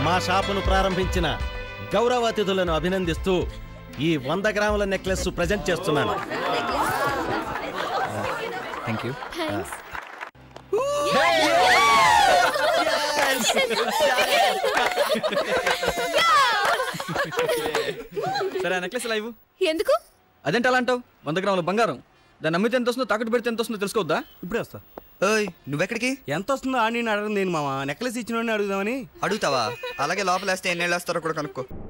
మా షాపును ప్రారంభించిన గౌరవ అతిథులను అభినందిస్తూ ఈ వంద గ్రాముల నెక్లెస్ ప్రజెంట్ చేస్తున్నాను థ్యాంక్ యూ సరే ఆ నెక్లెస్ లైవ్ ఎందుకు అదేంటి అలా అంటావు వంద గ్రాముల బంగారం దాన్ని అమ్మితే ఎంత వస్తుందో తాకట్టు పెడితే ఎంత వస్తుందో తెలుసుకోవద్దా ఇప్పుడే వస్తా ఓయ్ నువ్వెక్కడికి ఎంత వస్తుందో ఆడి నేను అడగను నేను మామ నెక్లెస్ ఇచ్చిన అడుగుదామని అడుగుతావా అలాగే లోపల వేస్తే ఎన్ని వేస్తారో కూడా కనుక్కో